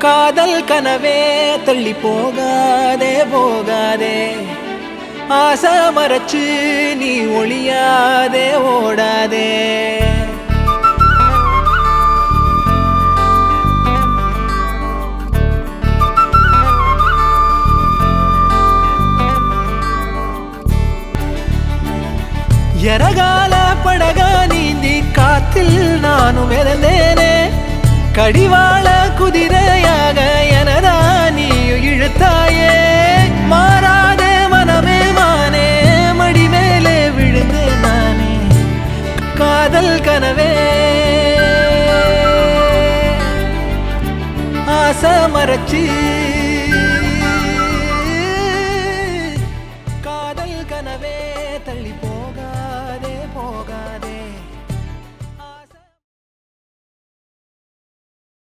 காதல் கனவே தள்ளி போகாதே போகாதே ஆசை மறைச்சு நீ ஒளியாதே ஓடாதே எரகால படகா நீந்தி காத்தில் நானும் இறந்தேனே கடிவாள குதிரையாக எனதா நீயும் இழுத்தாயே மாறாத மனமே மானே மடி மேலே விழுந்தேன் நானே காதல் கனவே ஆசை மறைச்சு